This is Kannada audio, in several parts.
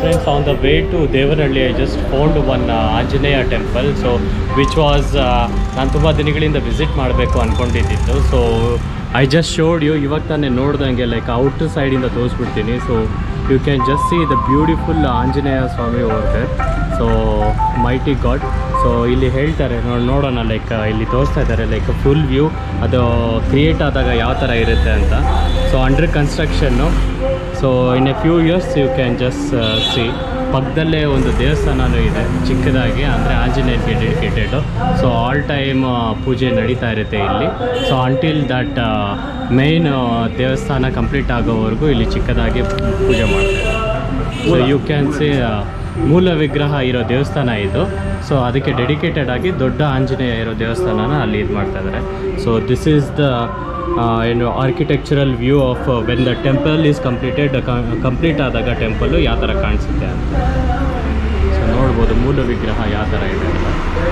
friends, on the way to Devanhalli, I just found one uh, Anjaneya temple. So, which was ನಾನು ತುಂಬ ದಿನಗಳಿಂದ ವಿಸಿಟ್ ಮಾಡಬೇಕು ಅಂದ್ಕೊಂಡಿದ್ದಿದ್ದು so I just showed you ಇವಾಗ ತಾನೇ ನೋಡ್ದಂಗೆ ಲೈಕ್ ಔಟ್ ಸೈಡಿಂದ ತೋರಿಸ್ಬಿಡ್ತೀನಿ so you can just see the beautiful Anjaneya Swami over so mighty god so ಇಲ್ಲಿ ಹೇಳ್ತಾರೆ ನೋಡಿ ನೋಡೋಣ ಲೈಕ್ ಇಲ್ಲಿ ತೋರಿಸ್ತಾ ಇದ್ದಾರೆ ಲೈಕ್ ಫುಲ್ ವ್ಯೂ ಅದು ಕ್ರಿಯೇಟ್ ಆದಾಗ ಯಾವ ಥರ ಇರುತ್ತೆ ಅಂತ so under construction so in a few years you can just see ಪಕ್ಕದಲ್ಲೇ ಒಂದು ದೇವಸ್ಥಾನನೂ ಇದೆ ಚಿಕ್ಕದಾಗಿ ಅಂದರೆ ಆಂಜನೇಯನಿಗೆ ಡೆಡಿಕೇಟೆಡು ಸೊ ಆಲ್ ಟೈಮ್ ಪೂಜೆ ನಡೀತಾ ಇರುತ್ತೆ ಇಲ್ಲಿ ಸೊ ಅಂಟಿಲ್ ದಟ್ ಮೇಯ್ನ್ ದೇವಸ್ಥಾನ ಕಂಪ್ಲೀಟ್ ಆಗೋವರೆಗೂ ಇಲ್ಲಿ ಚಿಕ್ಕದಾಗಿ ಪೂಜೆ ಮಾಡ್ತಾರೆ ಸೊ ಯು ಕ್ಯಾನ್ ಸಿ ಮೂಲ ವಿಗ್ರಹ ಇರೋ ದೇವಸ್ಥಾನ ಇದು ಸೊ ಅದಕ್ಕೆ ಡೆಡಿಕೇಟೆಡ್ ಆಗಿ ದೊಡ್ಡ ಆಂಜನೇಯ ಇರೋ ದೇವಸ್ಥಾನನ ಅಲ್ಲಿ ಇದು ಮಾಡ್ತಾ ಇದ್ದಾರೆ ಸೊ ದಿಸ್ ಈಸ್ ದ ಏನು architectural view of when the temple is completed complete ಆದಾಗ ಟೆಂಪಲ್ಲು ಯಾವ ಥರ ಕಾಣಿಸುತ್ತೆ ಅಂತ ಸೊ ನೋಡ್ಬೋದು ಮೂಲ ವಿಗ್ರಹ ಯಾವ ಥರ ಇದೆ ಅಂತ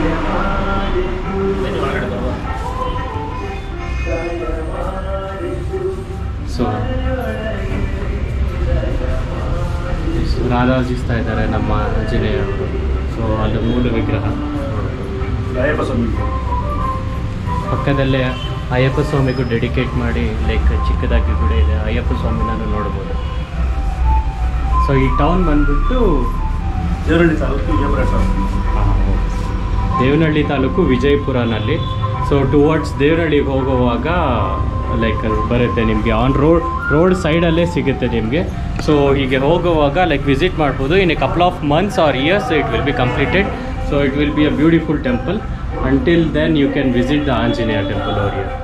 ಸೊ ರಾರಾಜಿಸ್ತಾ ಇದ್ದಾರೆ ನಮ್ಮ ಆಂಜನೇಯ ಅವರು ಸೊ ಅದು ಮೂಲ ವಿಗ್ರಹ ಅಯ್ಯಪ್ಪ ಸ್ವಾಮಿ ಪಕ್ಕದಲ್ಲೇ ಅಯ್ಯಪ್ಪ ಸ್ವಾಮಿಗೂ ಡೆಡಿಕೇಟ್ ಮಾಡಿ ಲೈಕ್ ಚಿಕ್ಕದಾಗಿ ಗುಡಿ ಇದೆ ಅಯ್ಯಪ್ಪ ಸ್ವಾಮಿನೂ ನೋಡ್ಬೋದು ಸೊ ಈ ಟೌನ್ ಬಂದ್ಬಿಟ್ಟು ದೇವರಳ್ಳಿ ತಾಲೂಕು ವಿಜಯಪುರ ಟೌನ್ ದೇವನಹಳ್ಳಿ ತಾಲೂಕು ವಿಜಯಪುರನಲ್ಲಿ ಸೊ ಟುವರ್ಡ್ಸ್ ದೇವನಹಳ್ಳಿಗೆ ಹೋಗುವಾಗ ಲೈಕ್ ಬರುತ್ತೆ ನಿಮಗೆ ಆನ್ ರೋಡ್ ರೋಡ್ ಸೈಡಲ್ಲೇ ಸಿಗುತ್ತೆ ನಿಮಗೆ ಸೊ ಹೀಗೆ ಹೋಗುವಾಗ ಲೈಕ್ ವಿಸಿಟ್ ಮಾಡ್ಬೋದು in a couple of months or years it will be completed so it will be a beautiful temple until then you can visit the Anjaneya temple or year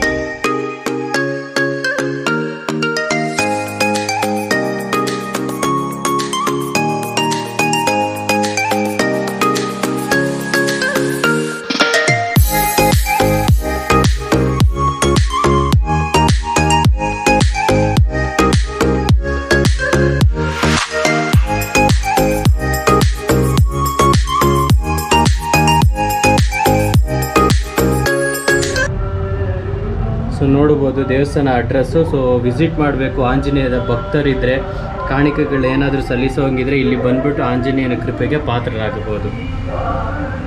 so ನೋಡ್ಬೋದು ದೇವಸ್ಥಾನ ಅಡ್ರೆಸ್ಸು ಸೊ ವಿಸಿಟ್ ಮಾಡಬೇಕು ಆಂಜನೇಯದ ಭಕ್ತರಿದ್ದರೆ ಕಾಣಿಕೆಗಳು ಏನಾದರೂ ಸಲ್ಲಿಸೋಂಗಿದ್ರೆ ಇಲ್ಲಿ ಬಂದ್ಬಿಟ್ಟು ಆಂಜನೇಯನ ಕೃಪೆಗೆ ಪಾತ್ರರಾಗಬಹುದು